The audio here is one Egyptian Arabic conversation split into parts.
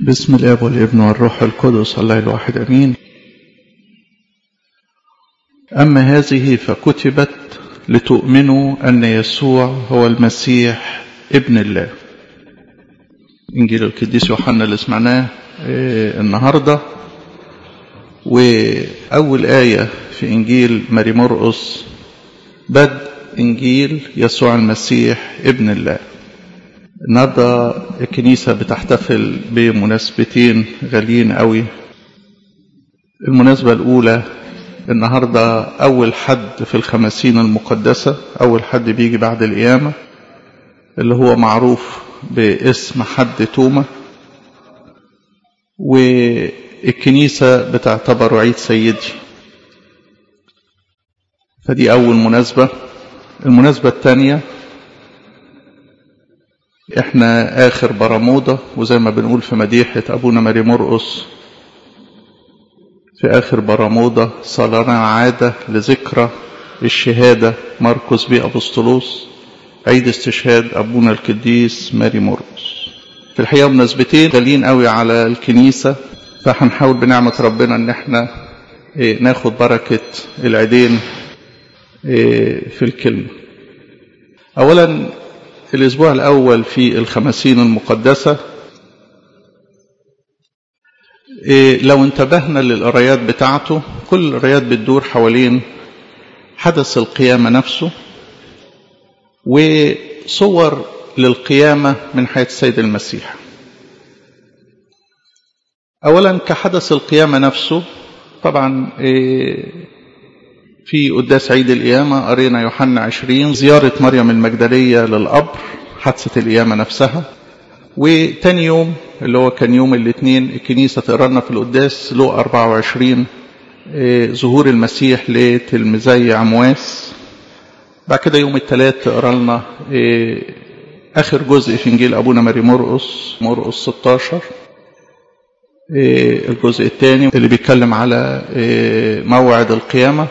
بسم الاب والابن والروح القدس الله الواحد امين اما هذه فكتبت لتؤمنوا ان يسوع هو المسيح ابن الله انجيل القديس يوحنا اللي سمعناه النهارده واول ايه في انجيل ماري مرقس بدء انجيل يسوع المسيح ابن الله النهارده الكنيسة بتحتفل بمناسبتين غاليين قوي المناسبة الأولى النهاردة أول حد في الخمسين المقدسة أول حد بيجي بعد القيامة اللي هو معروف باسم حد توما والكنيسة بتعتبره عيد سيدي فدي أول مناسبة المناسبة الثانية احنا اخر برموضة وزي ما بنقول في مديحة ابونا ماري مرقس في اخر برموضة صار عادة لذكرى الشهادة مرقس بي ابسطلوس عيد استشهاد ابونا القديس ماري مرقس في الحقيقة مناسبتين غاليين قوي على الكنيسة فهنحاول بنعمة ربنا ان احنا ناخد بركة العيدين في الكلمة اولا الأسبوع الأول في الخمسين المقدسة إيه لو انتبهنا للقرايات بتاعته كل القرايات بتدور حوالين حدث القيامة نفسه وصور للقيامة من حياة السيد المسيح أولا كحدث القيامة نفسه طبعا إيه في قداس عيد القيامة قرينا يوحنا عشرين زيارة مريم المجدلية للقبر حادثة القيامة نفسها وتاني يوم اللي هو كان يوم الاثنين الكنيسة تقرا لنا في القداس لو 24 ظهور المسيح لتلميذي عمواس بعد كده يوم الثلاث تقرا لنا آخر جزء في إنجيل أبونا ماري مرقس مرقس 16 الجزء الثاني اللي بيتكلم على موعد القيامة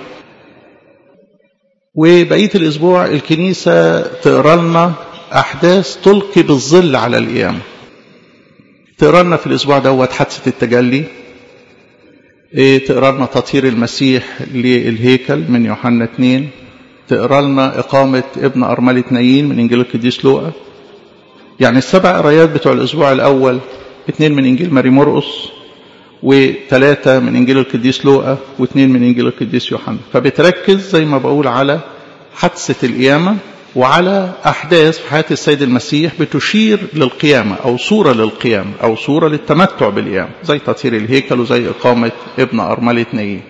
وبقية الأسبوع الكنيسة تقرا لنا أحداث تلقي بالظل على القيامة تقرا لنا في الأسبوع دوت حادثة التجلي تقرا لنا تطهير المسيح للهيكل من يوحنا 2 تقرا لنا إقامة ابن أرملة نايين من إنجيل القديس لوقا يعني السبع قرايات بتوع الأسبوع الأول اثنين من إنجيل ماري مرقس وثلاثة من إنجيل القديس لوقا واثنين من إنجيل القديس يوحنا فبتركز زي ما بقول على حادثة القيامة وعلى أحداث في حياة السيد المسيح بتشير للقيامة أو صورة للقيامة أو صورة للتمتع بالقيامة زي تطهير الهيكل وزي إقامة ابن أرملة نايين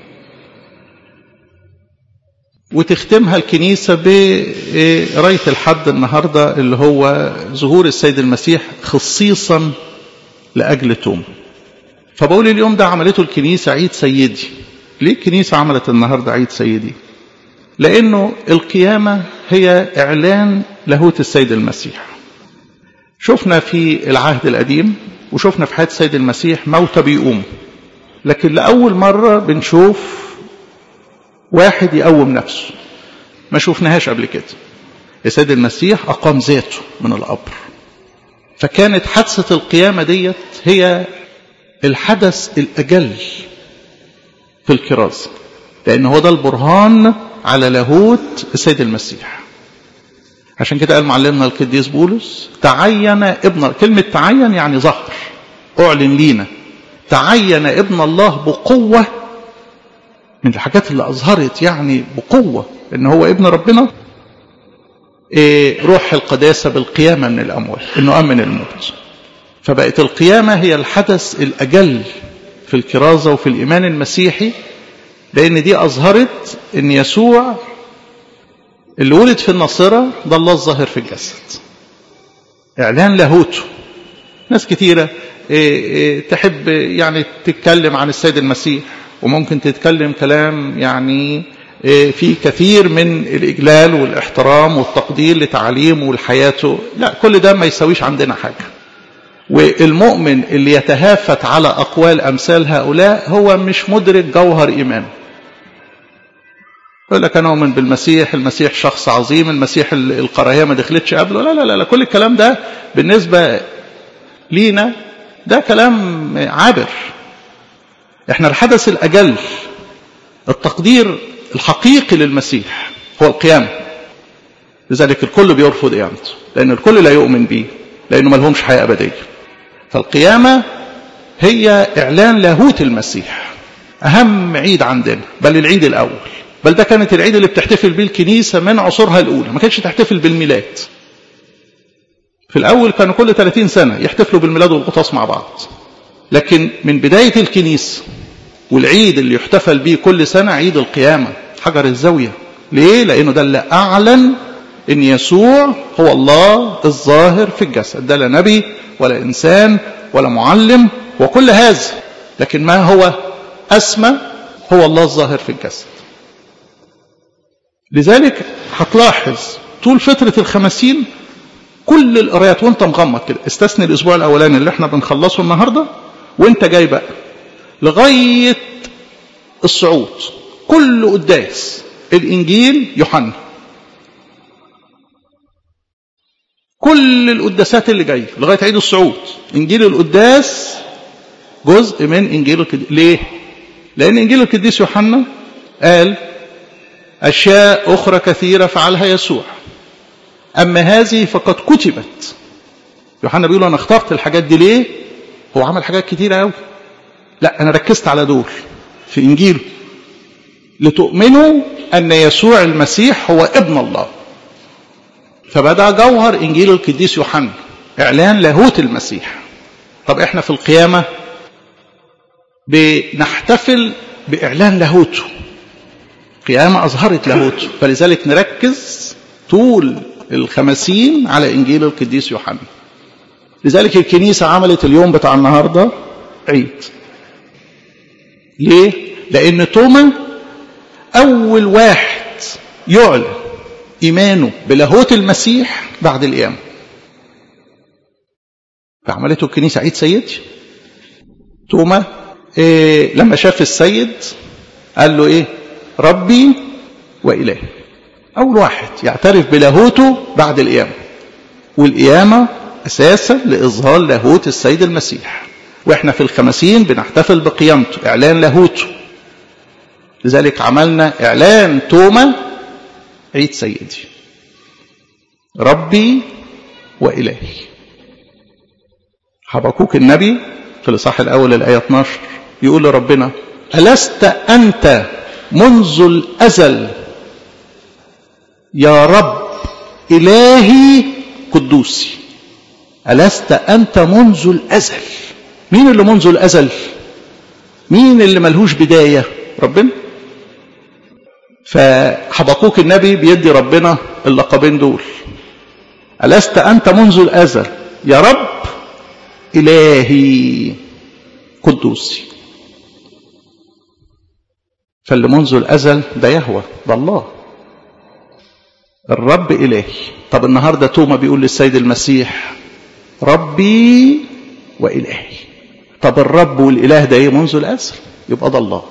وتختمها الكنيسة بقراية الحد النهاردة اللي هو ظهور السيد المسيح خصيصا لأجل توم فبقول اليوم ده عملته الكنيسة عيد سيدي ليه الكنيسة عملت النهاردة عيد سيدي لأنه القيامة هي إعلان لاهوت السيد المسيح شفنا في العهد القديم وشفنا في حياة السيد المسيح موتى بيقوم لكن لأول مرة بنشوف واحد يقوم نفسه ما شفناهاش قبل كده السيد المسيح أقام ذاته من القبر فكانت حادثة القيامة ديت هي الحدث الأجل في الكرازة لأن هو ده البرهان على لاهوت السيد المسيح عشان كده قال معلمنا القديس بولس تعين ابن كلمة تعين يعني ظهر أعلن لينا تعين ابن الله بقوة من الحاجات اللي أظهرت يعني بقوة إن هو ابن ربنا إيه روح القداسة بالقيامة من الأموات إنه أمن الموت فبقت القيامة هي الحدث الأجل في الكرازة وفي الإيمان المسيحي لأن دي أظهرت أن يسوع اللي ولد في الناصرة ده الله الظاهر في الجسد إعلان لاهوته ناس كتيرة تحب يعني تتكلم عن السيد المسيح وممكن تتكلم كلام يعني في كثير من الإجلال والاحترام والتقدير لتعليمه ولحياته لا كل ده ما يسويش عندنا حاجة والمؤمن اللي يتهافت على أقوال أمثال هؤلاء هو مش مدرك جوهر إيمانه يقول لك أنا أؤمن بالمسيح المسيح شخص عظيم المسيح القراية ما دخلتش قبله لا لا لا, لا كل الكلام ده بالنسبة لينا ده كلام عابر احنا الحدث الأجل التقدير الحقيقي للمسيح هو القيامة لذلك الكل بيرفض قيامته لأن الكل لا يؤمن به لأنه ما لهمش حياة أبدية فالقيامة هي إعلان لاهوت المسيح أهم عيد عندنا بل العيد الأول بل ده كانت العيد اللي بتحتفل بيه الكنيسة من عصورها الأولى ما كانتش تحتفل بالميلاد في الأول كانوا كل 30 سنة يحتفلوا بالميلاد والغطاس مع بعض لكن من بداية الكنيسة والعيد اللي يحتفل به كل سنة عيد القيامة حجر الزاوية ليه؟ لأنه ده اللي أعلن إن يسوع هو الله الظاهر في الجسد ده لا نبي ولا إنسان ولا معلم وكل هذا لكن ما هو أسمى هو الله الظاهر في الجسد لذلك هتلاحظ طول فترة الخمسين كل القرايات وانت مغمض كده استثني الاسبوع الاولاني اللي احنا بنخلصه النهارده وانت جاي بقى لغايه الصعود كل قداس الانجيل يوحنا كل القداسات اللي جايه لغايه عيد الصعود انجيل القداس جزء من انجيل القديس ليه لان انجيل القديس يوحنا قال اشياء اخرى كثيره فعلها يسوع أما هذه فقد كتبت يوحنا بيقول أنا اخترت الحاجات دي ليه هو عمل حاجات كتيرة أوي لا أنا ركزت على دول في إنجيله لتؤمنوا أن يسوع المسيح هو ابن الله فبدأ جوهر إنجيل القديس يوحنا إعلان لاهوت المسيح طب إحنا في القيامة بنحتفل بإعلان لاهوته قيامة أظهرت لاهوته فلذلك نركز طول الخمسين على إنجيل القديس يوحنا لذلك الكنيسة عملت اليوم بتاع النهاردة عيد ليه؟ لأن توما أول واحد يعلن إيمانه بلاهوت المسيح بعد القيامة فعملته الكنيسة عيد سيدي توما إيه لما شاف السيد قال له إيه ربي وإلهي أول واحد يعترف بلاهوته بعد القيامة والقيامة أساسا لإظهار لاهوت السيد المسيح وإحنا في الخمسين بنحتفل بقيامته إعلان لاهوته لذلك عملنا إعلان توما عيد سيدي ربي وإلهي حبكوك النبي في الإصحاح الأول الآية 12 يقول لربنا ألست أنت منذ الأزل يا رب إلهي قدوسي ألست أنت منذ الأزل مين اللي منذ الأزل مين اللي ملهوش بداية ربنا فحبقوك النبي بيدي ربنا اللقبين دول ألست أنت منذ الأزل يا رب إلهي قدوسي فاللي منذ الأزل ده يهوى ده الله الرب إلهي طب النهاردة توما بيقول للسيد المسيح ربي وإلهي طب الرب والإله ده ايه منذ الأزل يبقى ده الله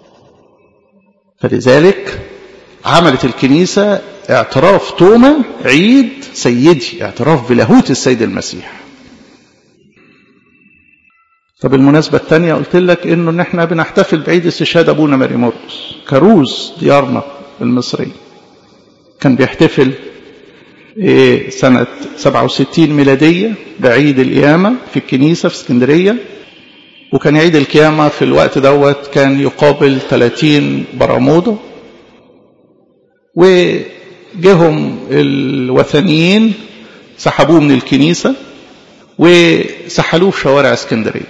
فلذلك عملت الكنيسة اعتراف توما عيد سيدي اعتراف بلاهوت السيد المسيح طب المناسبة الثانية قلت لك انه ان احنا بنحتفل بعيد استشهاد ابونا ماري مرقس كروز ديارنا المصرية كان بيحتفل سنة 67 ميلادية بعيد القيامة في الكنيسة في اسكندرية وكان عيد القيامة في الوقت دوت كان يقابل 30 برمودا وجهم الوثنيين سحبوه من الكنيسة وسحلوه في شوارع اسكندرية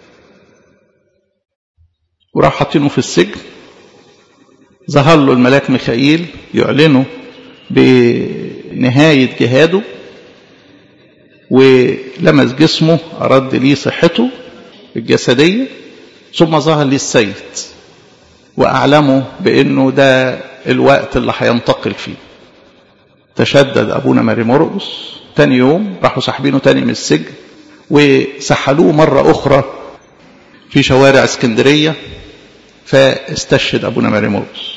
وراح حاطينه في السجن ظهر له الملاك ميخائيل يعلنه بنهاية جهاده ولمس جسمه أرد ليه صحته الجسدية ثم ظهر لي السيد وأعلمه بأنه ده الوقت اللي هينتقل فيه تشدد أبونا ماري مرقس تاني يوم راحوا ساحبينه تاني من السجن وسحلوه مرة أخرى في شوارع اسكندرية فاستشهد أبونا ماري مرقس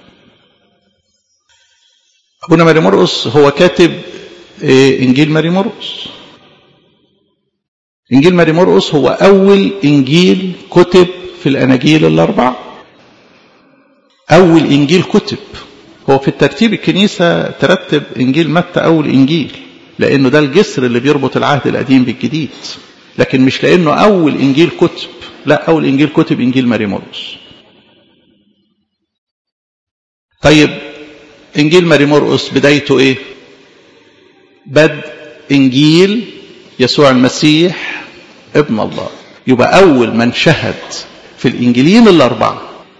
أبونا ماري مرقس هو كاتب إنجيل ماري مرقس إنجيل ماري مرقس هو أول إنجيل كتب في الأناجيل الأربعة أول إنجيل كتب هو في الترتيب الكنيسة ترتب إنجيل متى أول إنجيل لأنه ده الجسر اللي بيربط العهد القديم بالجديد لكن مش لأنه أول إنجيل كتب لا أول إنجيل كتب إنجيل ماري مرقس طيب إنجيل ماري مرقس بدايته إيه بدء إنجيل يسوع المسيح ابن الله يبقى أول من شهد في الإنجيلين الأربعة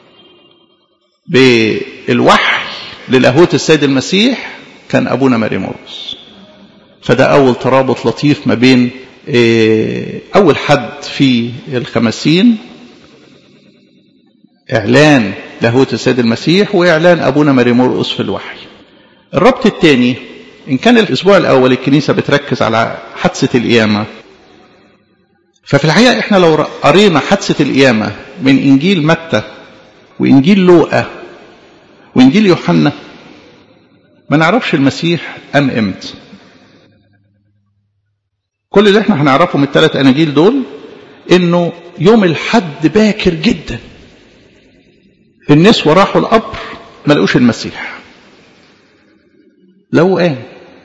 بالوحي للاهوت السيد المسيح كان أبونا ماري مرقس فده أول ترابط لطيف ما بين أول حد في الخمسين إعلان لاهوت السيد المسيح وإعلان أبونا ماري مرقس في الوحي الربط الثاني إن كان الأسبوع الأول الكنيسة بتركز على حادثة القيامة ففي الحقيقة إحنا لو قرينا حادثة القيامة من إنجيل متى وإنجيل لوقا وإنجيل يوحنا ما نعرفش المسيح أم إمتى كل اللي احنا هنعرفه من الثلاث أناجيل دول إنه يوم الحد باكر جدا النسوة راحوا القبر ما لقوش المسيح لو قام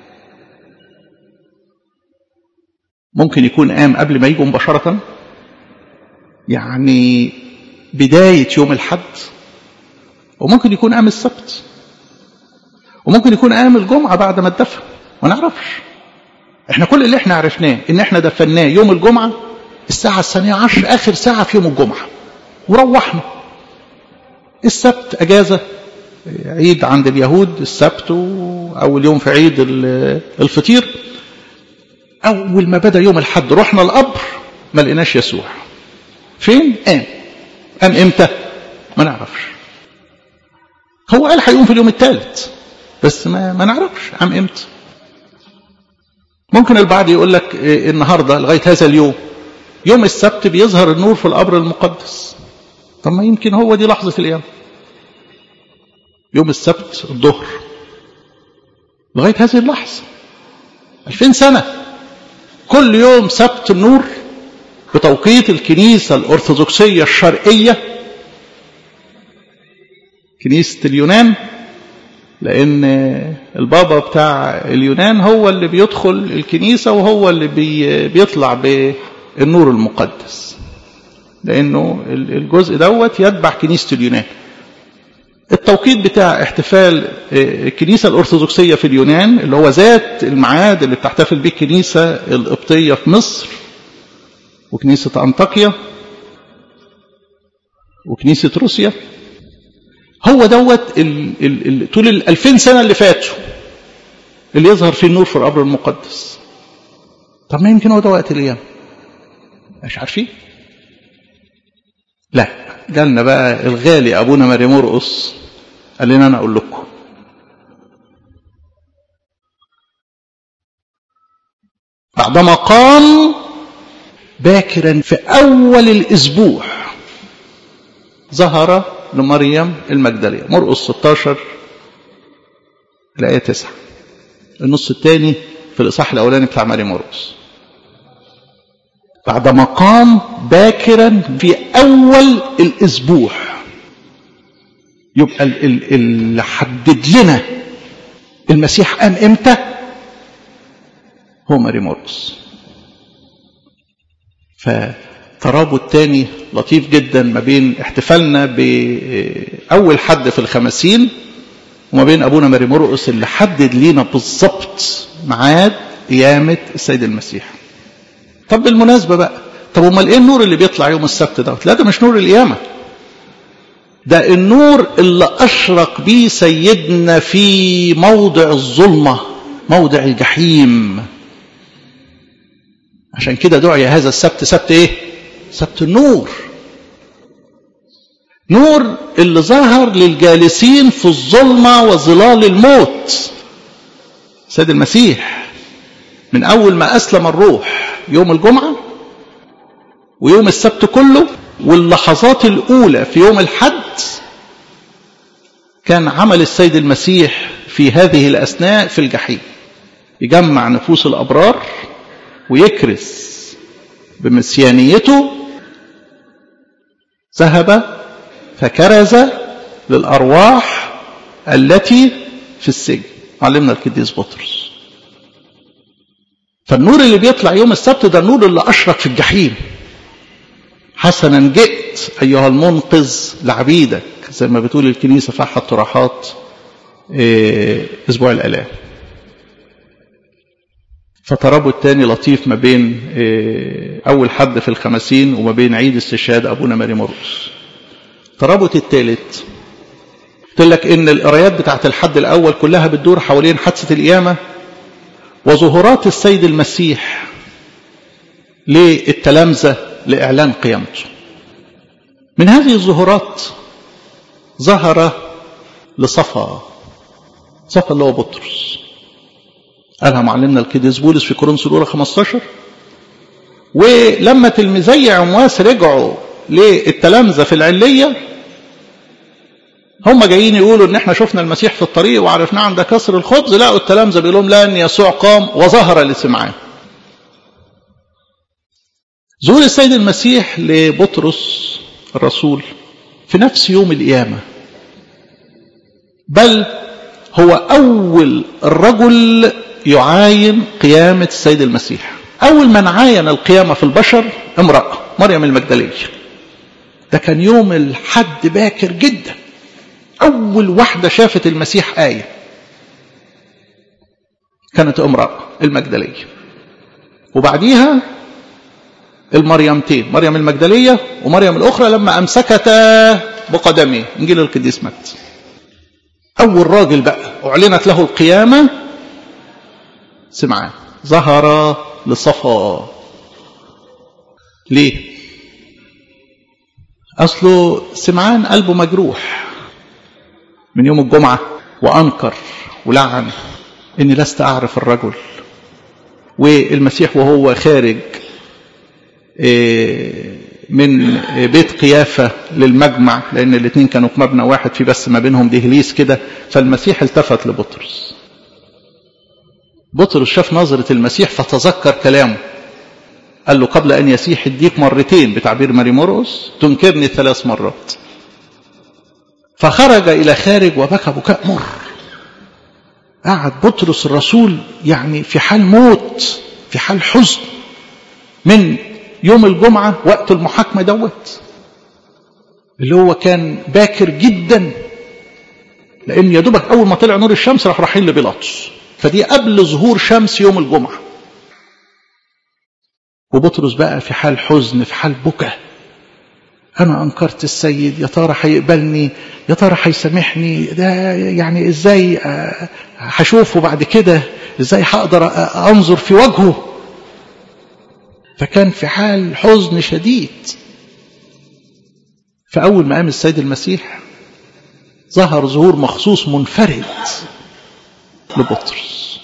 ممكن يكون قام قبل ما يجوا مباشرة يعني بداية يوم الحد وممكن يكون قام السبت وممكن يكون قام الجمعة بعد ما اتدفن ما نعرفش احنا كل اللي احنا عرفناه ان احنا دفناه يوم الجمعة الساعة الثانية عشر اخر ساعة في يوم الجمعة وروحنا السبت اجازة عيد عند اليهود السبت اول يوم في عيد الفطير اول ما بدا يوم الحد رحنا القبر ما لقيناش يسوع فين قام قام امتى ما نعرفش هو قال هيقوم في اليوم الثالث بس ما ما نعرفش قام امتى ممكن البعض يقول لك النهارده لغايه هذا اليوم يوم السبت بيظهر النور في القبر المقدس طب ما يمكن هو دي لحظه القيامه يوم السبت الظهر لغايه هذه اللحظه 2000 سنه كل يوم سبت النور بتوقيت الكنيسه الارثوذكسيه الشرقيه كنيسه اليونان لان البابا بتاع اليونان هو اللي بيدخل الكنيسه وهو اللي بي بيطلع بالنور المقدس لانه الجزء دوت يتبع كنيسه اليونان التوقيت بتاع احتفال الكنيسة الأرثوذكسية في اليونان اللي هو ذات الميعاد اللي بتحتفل به الكنيسة القبطية في مصر وكنيسة أنطاكيا وكنيسة روسيا هو دوت ال ال ال طول الألفين سنة اللي فاتوا اللي يظهر فيه النور في القبر المقدس طب ما يمكن هو ده وقت الأيام مش عارفين لا جالنا بقى الغالي أبونا ماري مرقص قال لنا أنا أقول لكم بعدما قام باكرا في أول الأسبوع ظهر لمريم المجدلية مرقص 16 الآية 9 النص الثاني في الإصحاح الأولاني بتاع ماري مرقص بعدما قام باكرا في أول الأسبوع يبقى اللي حدد لنا المسيح قام امتى هو ماري مرقس فترابط تاني لطيف جدا ما بين احتفالنا بأول حد في الخمسين وما بين أبونا ماري مرقس اللي حدد لينا بالظبط ميعاد قيامة السيد المسيح طب بالمناسبة بقى طب امال ايه النور اللي بيطلع يوم السبت دوت لا ده مش نور القيامة ده النور اللي أشرق بيه سيدنا في موضع الظلمة موضع الجحيم عشان كده دعي هذا السبت سبت ايه سبت النور نور اللي ظهر للجالسين في الظلمة وظلال الموت سيد المسيح من أول ما أسلم الروح يوم الجمعة ويوم السبت كله واللحظات الأولى في يوم الحد كان عمل السيد المسيح في هذه الأثناء في الجحيم يجمع نفوس الأبرار ويكرس بمسيانيته ذهب فكرز للأرواح التي في السجن علمنا القديس بطرس فالنور اللي بيطلع يوم السبت ده النور اللي أشرق في الجحيم حسنا جئت أيها المنقذ لعبيدك زي ما بتقول الكنيسة في أحد طروحات أسبوع الآلام فترابط تاني لطيف ما بين أول حد في الخمسين وما بين عيد استشهاد أبونا ماري مرقس ترابط الثالث قلت لك إن القرايات بتاعت الحد الأول كلها بتدور حوالين حادثة القيامة وظهورات السيد المسيح للتلامذة لإعلان قيامته من هذه الظهورات ظهر لصفا صفا اللي هو بطرس قالها معلمنا القديس بولس في كورنثوس الاولى 15 ولما تلميذي عمواس رجعوا للتلامذه في العليه هم جايين يقولوا ان احنا شفنا المسيح في الطريق وعرفناه عند كسر الخبز لقوا التلامذه بيقول لهم لا ان يسوع قام وظهر لسمعان ظهور السيد المسيح لبطرس الرسول في نفس يوم القيامه بل هو اول الرجل يعاين قيامة السيد المسيح أول من عاين القيامة في البشر امرأة مريم المجدلية ده كان يوم الحد باكر جدا أول واحدة شافت المسيح آية كانت امرأة المجدلية وبعديها المريمتين مريم المجدلية ومريم الأخرى لما أمسكتا بقدمه إنجيل القديس متى أول راجل بقى أعلنت له القيامة سمعان ظهر لصفا ليه أصله سمعان قلبه مجروح من يوم الجمعة وأنكر ولعن إني لست أعرف الرجل والمسيح وهو خارج من بيت قيافة للمجمع لأن الاثنين كانوا في مبنى واحد في بس ما بينهم دهليس كده فالمسيح التفت لبطرس بطرس شاف نظرة المسيح فتذكر كلامه قال له قبل أن يسيح الديك مرتين بتعبير ماري مرقس تنكرني ثلاث مرات فخرج إلى خارج وبكى بكاء مر قعد بطرس الرسول يعني في حال موت في حال حزن من يوم الجمعة وقت المحاكمة دوت اللي هو كان باكر جدا لأن يا دوبك أول ما طلع نور الشمس راح رايحين لبيلاطس فدي قبل ظهور شمس يوم الجمعة وبطرس بقى في حال حزن في حال بكى أنا أنكرت السيد يا ترى هيقبلني يا ترى هيسامحني ده يعني إزاي هشوفه بعد كده إزاي هقدر أنظر في وجهه فكان في حال حزن شديد فأول ما قام السيد المسيح ظهر ظهور مخصوص منفرد لبطرس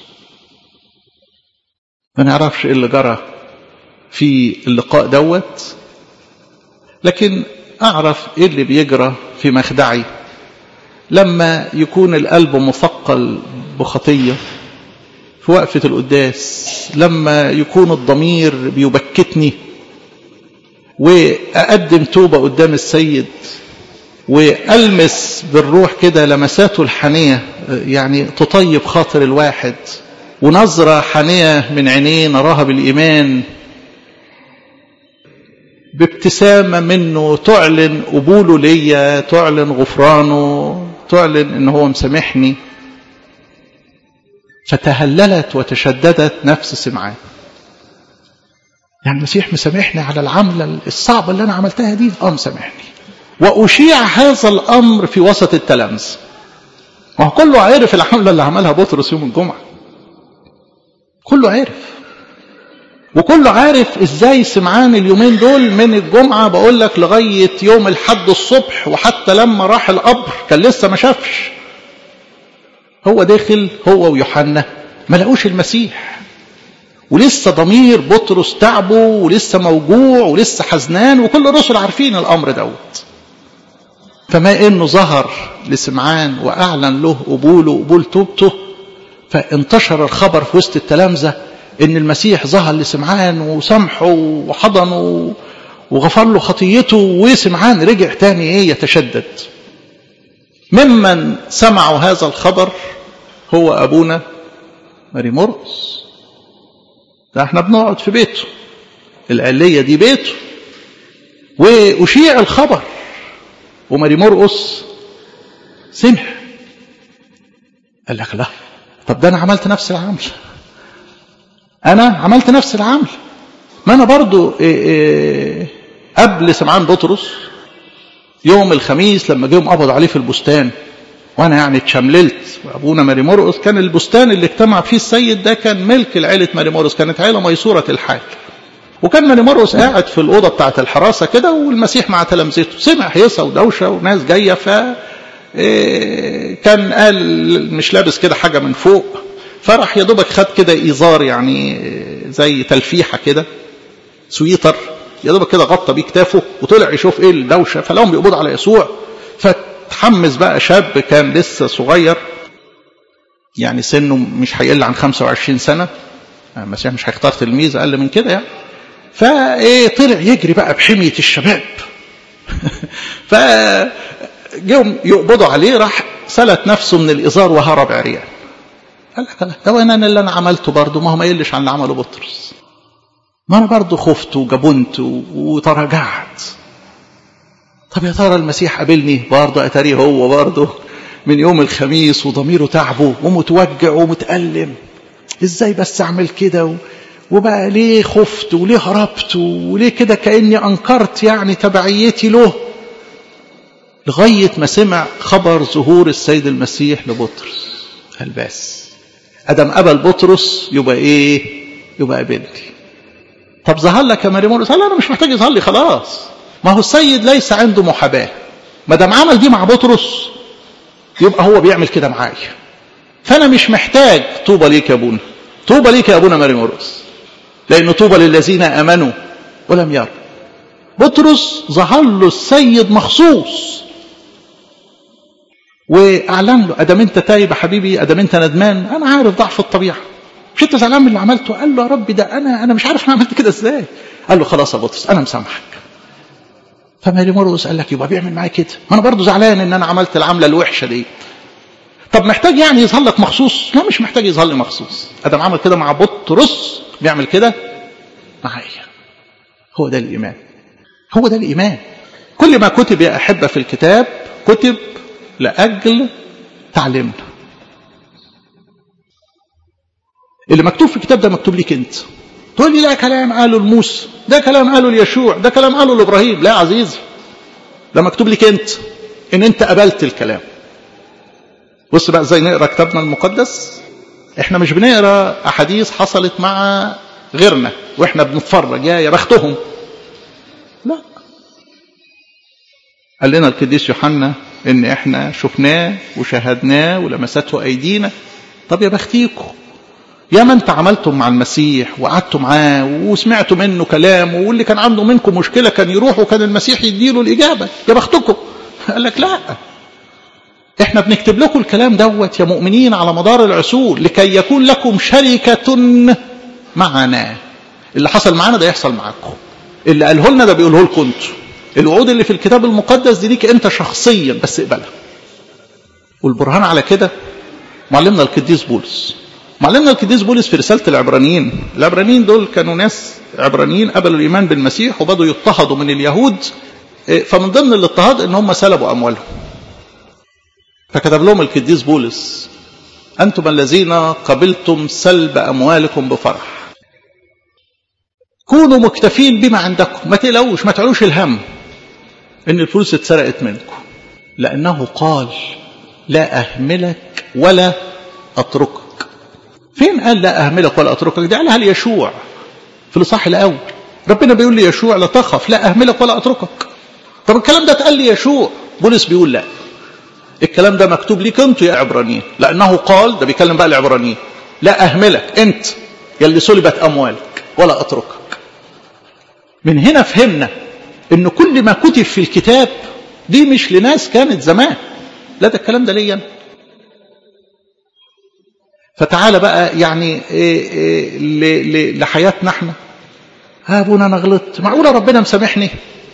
ما نعرفش ايه اللي جرى في اللقاء دوت لكن اعرف ايه اللي بيجرى في مخدعي لما يكون القلب مثقل بخطيه في وقفة القداس لما يكون الضمير بيبكتني وأقدم توبة قدام السيد وألمس بالروح كده لمساته الحنية يعني تطيب خاطر الواحد ونظرة حنية من عينيه نراها بالإيمان بابتسامة منه تعلن قبوله ليا تعلن غفرانه تعلن ان هو مسامحني فتهللت وتشددت نفس سمعان يعني المسيح مسامحني على العملة الصعبة اللي أنا عملتها دي اه مسامحني وأشيع هذا الأمر في وسط التلامذة ما هو كله عرف العملة اللي عملها بطرس يوم الجمعة كله عرف وكله عارف ازاي سمعان اليومين دول من الجمعة بقول لك لغاية يوم الحد الصبح وحتى لما راح القبر كان لسه ما شافش هو داخل هو ويوحنا ما لقوش المسيح ولسه ضمير بطرس تعبه ولسه موجوع ولسه حزنان وكل الرسل عارفين الامر دوت فما انه ظهر لسمعان واعلن له قبوله قبول توبته فانتشر الخبر في وسط التلامذه ان المسيح ظهر لسمعان وسامحه وحضنه وغفر له خطيته وسمعان رجع تاني ايه يتشدد ممن سمعوا هذا الخبر هو ابونا ماري مرقس ده احنا بنقعد في بيته العلية دي بيته وأشيع الخبر وماري مرقس سمع قال لك لا طب ده أنا عملت نفس العمل أنا عملت نفس العمل ما أنا برضو إيه إيه قبل سمعان بطرس يوم الخميس لما جيهم قبضوا عليه في البستان وانا يعني اتشمللت وابونا ماري مرقس كان البستان اللي اجتمع فيه السيد ده كان ملك لعيله ماري مرقس كانت عيله ميسوره الحال وكان ماري مرقس قاعد في الاوضه بتاعه الحراسه كده والمسيح مع تلامذته سمع هيصه ودوشه وناس جايه ف كان قال مش لابس كده حاجه من فوق فراح يا دوبك خد كده ايزار يعني زي تلفيحه كده سويتر يا دوبك كده غطى بيه كتافه وطلع يشوف ايه الدوشه فلهم بيقبض على يسوع فتحمس بقى شاب كان لسه صغير يعني سنه مش هيقل عن 25 سنه المسيح مش هيختار تلميذ اقل من كده يعني فايه طلع يجري بقى بحميه الشباب ف جم يقبضوا عليه راح سلت نفسه من الازار وهرب عريان قال لك ده انا اللي انا عملته برضه ما هو ما يقلش عن اللي عمله بطرس ما انا برضه خفت وجبنت وتراجعت طب يا ترى المسيح قابلني برضه اتاريه هو برضه من يوم الخميس وضميره تعبه ومتوجع ومتألم ازاي بس اعمل كده و... وبقى ليه خفت وليه هربت وليه كده كأني أنكرت يعني تبعيتي له لغاية ما سمع خبر ظهور السيد المسيح لبطرس قال بس أدم قبل بطرس يبقى إيه يبقى قبلني طب ظهر لك يا ماري مرقس قال أنا مش محتاج يظهر لي خلاص ما هو السيد ليس عنده محاباة ما دام عمل دي مع بطرس يبقى هو بيعمل كده معايا فأنا مش محتاج طوبى ليك يا أبونا طوبى ليك يا أبونا ماري مرقس لأنه طوبى للذين آمنوا ولم يروا بطرس ظهر له السيد مخصوص واعلن له ادام انت تايب يا حبيبي ادام انت ندمان انا عارف ضعف الطبيعه مش انت زعلان من اللي عملته قال له يا رب ده انا انا مش عارف انا عملت كده ازاي قال له خلاص يا بطرس انا مسامحك فماري مرقس قال لك يبقى بيعمل معايا كده ما انا برضه زعلان ان انا عملت العمله الوحشه دي طب محتاج يعني يظهر لك مخصوص لا مش محتاج يظهر لي مخصوص ادم عمل كده مع بطرس بيعمل كده معايا هو ده الايمان هو ده الايمان كل ما كتب يا احبه في الكتاب كتب لاجل تعليمنا اللي مكتوب في الكتاب ده مكتوب ليك انت تقول لي لا كلام قاله لموسى ده كلام قاله ليشوع ده كلام قاله لابراهيم لا يا عزيزي ده مكتوب ليك انت ان انت قبلت الكلام بص بقى ازاي نقرا كتابنا المقدس احنا مش بنقرا احاديث حصلت مع غيرنا واحنا بنتفرج يا يا بختهم لا قال لنا القديس يوحنا ان احنا شفناه وشاهدناه ولمسته ايدينا طب يا بختيكم يا ما انت عملتم مع المسيح وقعدتوا معاه وسمعتوا منه كلام واللي كان عنده منكم مشكله كان يروح وكان المسيح يديله الاجابه يا بختكم قال لك لا احنا بنكتب لكم الكلام دوت يا مؤمنين على مدار العصور لكي يكون لكم شركة معنا اللي حصل معانا ده يحصل معاكم اللي قاله لنا ده بيقوله لكم انتوا الوعود اللي في الكتاب المقدس دي ليك انت شخصيا بس اقبلها والبرهان على كده معلمنا القديس بولس معلمنا القديس بولس في رسالة العبرانيين العبرانيين دول كانوا ناس عبرانيين قبلوا الإيمان بالمسيح وبدوا يضطهدوا من اليهود فمن ضمن الاضطهاد ان هم سلبوا أموالهم فكتب لهم القديس بولس أنتم الذين قبلتم سلب أموالكم بفرح كونوا مكتفين بما عندكم ما تقلقوش ما تعلوش الهم ان الفلوس اتسرقت منكم لأنه قال لا أهملك ولا أتركك فين قال لا أهملك ولا أتركك دي قالها ليشوع في الإصحاح الأول ربنا بيقول لي يشوع لا تخف لا أهملك ولا أتركك طب الكلام ده اتقال لي يشوع بولس بيقول لا الكلام ده مكتوب ليك انتوا يا عبرانيين لانه قال ده بيكلم بقى العبرانيين لا اهملك انت يلي سلبت اموالك ولا اتركك من هنا فهمنا ان كل ما كتب في الكتاب دي مش لناس كانت زمان لا ده الكلام ده ليا فتعالى بقى يعني إيه إيه لحياتنا احنا ها ابونا انا غلطت معقوله ربنا مسامحني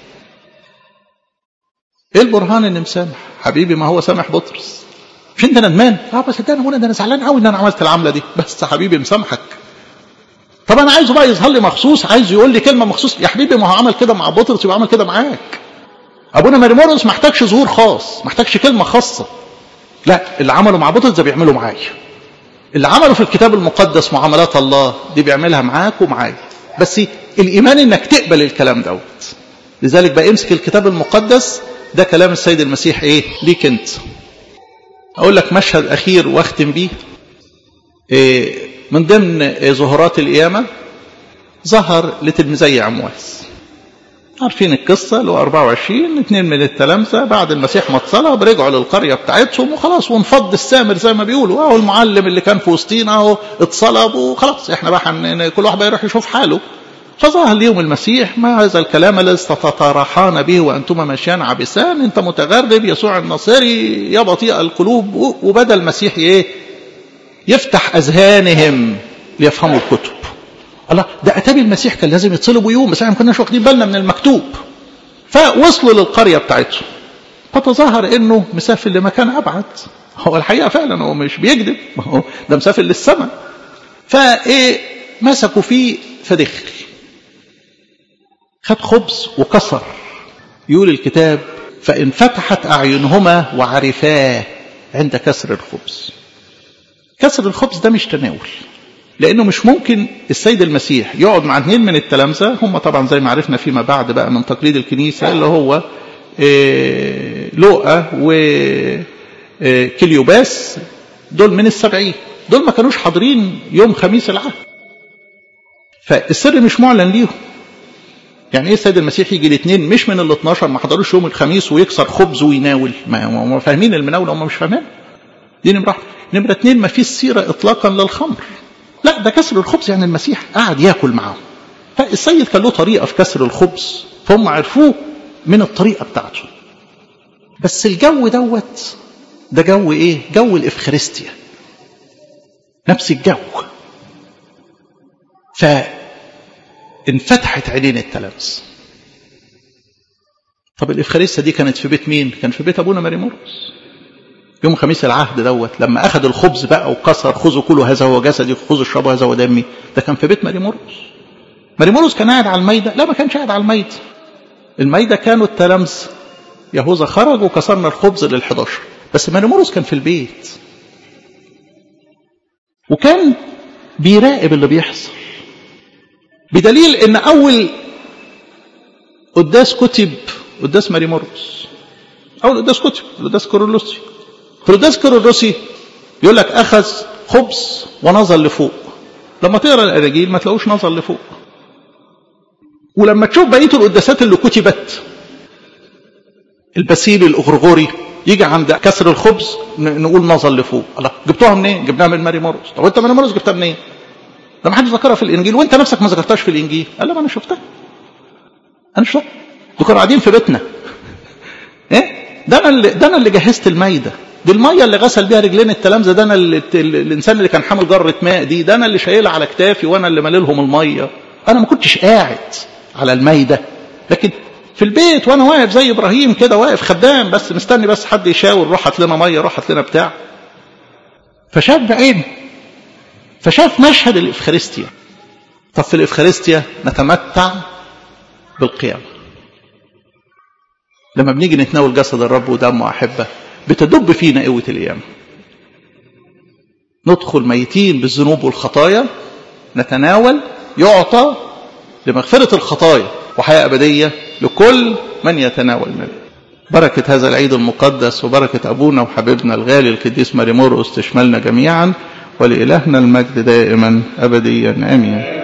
ايه البرهان ان مسامح حبيبي ما هو سامح بطرس مش انت ندمان اه بس ده انا ده انا زعلان قوي ان انا عملت العمله دي بس حبيبي مسامحك طب انا عايزه بقى يظهر لي مخصوص عايزه يقول لي كلمه مخصوص يا حبيبي ما هو عمل كده مع بطرس يبقى عمل كده معاك ابونا ماريمورس ما احتاجش ظهور خاص ما احتاجش كلمه خاصه لا اللي عمله مع بطرس ده بيعمله معايا اللي عمله في الكتاب المقدس معاملات الله دي بيعملها معاك ومعايا بس الايمان انك تقبل الكلام دوت لذلك بقى امسك الكتاب المقدس ده كلام السيد المسيح ايه ليك انت اقول لك مشهد اخير واختم بيه إيه من ضمن ظهورات القيامه ظهر لتلميذي عمواس عارفين القصة اللي هو 24 اثنين من التلامذة بعد المسيح ما اتصلب رجعوا للقرية بتاعتهم وخلاص وانفض السامر زي ما بيقولوا اهو المعلم اللي كان في وسطينا اهو اتصلب وخلاص احنا بقى حن... كل واحد بقى يروح يشوف حاله فظهر ليهم المسيح ما هذا الكلام الذي تتطرحان به وانتما ماشيان عبسان انت متغرب يسوع الناصري يا بطيء القلوب وبدا المسيح ايه يفتح اذهانهم ليفهموا الكتب الله ده اتابي المسيح كان لازم يتصلب ويقوم بس احنا ما كناش واخدين بالنا من المكتوب فوصلوا للقريه بتاعتهم فتظاهر انه مسافر لمكان ابعد هو الحقيقه فعلا هو مش بيكذب هو ده مسافر للسماء فايه مسكوا فيه فدخل خد خبز وكسر يقول الكتاب فان فتحت اعينهما وعرفاه عند كسر الخبز كسر الخبز ده مش تناول لانه مش ممكن السيد المسيح يقعد مع اثنين من التلامذه هم طبعا زي ما عرفنا فيما بعد بقى من تقليد الكنيسه اللي هو إيه لوقا وكليوباس دول من السبعين دول ما كانوش حاضرين يوم خميس العهد فالسر مش معلن ليهم يعني ايه السيد المسيح يجي الاثنين مش من ال 12 ما حضروش يوم الخميس ويكسر خبز ويناول ما هم فاهمين المناوله هم مش فاهمين دي نمره نمره اثنين ما فيش سيره اطلاقا للخمر لا ده كسر الخبز يعني المسيح قعد ياكل معاهم فالسيد كان له طريقه في كسر الخبز فهم عرفوه من الطريقه بتاعته بس الجو دوت ده جو ايه جو الافخارستيا نفس الجو فانفتحت عينين التلامذه طب الافخارستيا دي كانت في بيت مين كان في بيت ابونا ماريمورس يوم خميس العهد دوت لما اخذ الخبز بقى وكسر خذوا كلوا هذا هو جسدي خذوا اشربوا هذا هو دمي ده كان في بيت ماريمورس ماريمورس كان قاعد على الميدة لا ما كانش قاعد على الميدة الميدة كانوا التلامذة يهوذا خرج وكسرنا الخبز لل 11 بس ماريمورس كان في البيت وكان بيراقب اللي بيحصل بدليل ان اول قداس كتب قداس ماريمورس اول قداس كتب قداس كورولوسي في القداس كورولوسي يقول لك اخذ خبز ونظر لفوق لما تقرا الاناجيل ما تلاقوش نظر لفوق ولما تشوف بقيه القداسات اللي كتبت البسيل الاغرغوري يجي عند كسر الخبز نقول نظر لفوق الله جبتوها منين جبناها من ماري مورس طب انت ماري مورس جبتها منين ده ما حدش ذكرها في الانجيل وانت نفسك ما ذكرتهاش في الانجيل قال لا ما انا شفتها انا شفتها دول كانوا قاعدين في بيتنا ايه ده انا اللي ده انا اللي جهزت المايده دي الميه اللي غسل بيها رجلين التلامذه ده انا اللي الانسان اللي كان حامل جره ماء دي ده انا اللي شايلها على كتافي وانا اللي مالي لهم الميه انا ما كنتش قاعد على المايده لكن في البيت وانا واقف زي ابراهيم كده واقف خدام بس مستني بس حد يشاور روح هات لنا ميه روح هات لنا بتاع فشاف بعينه فشاف مشهد الافخارستيا طب في الافخارستيا نتمتع بالقيامه لما بنيجي نتناول جسد الرب ودمه احبه بتدب فينا قوه القيامه ندخل ميتين بالذنوب والخطايا نتناول يعطى لمغفره الخطايا وحياه ابديه لكل من يتناول منه بركة هذا العيد المقدس وبركة أبونا وحبيبنا الغالي القديس ماريمورس تشملنا جميعا ولإلهنا المجد دائما أبديا آمين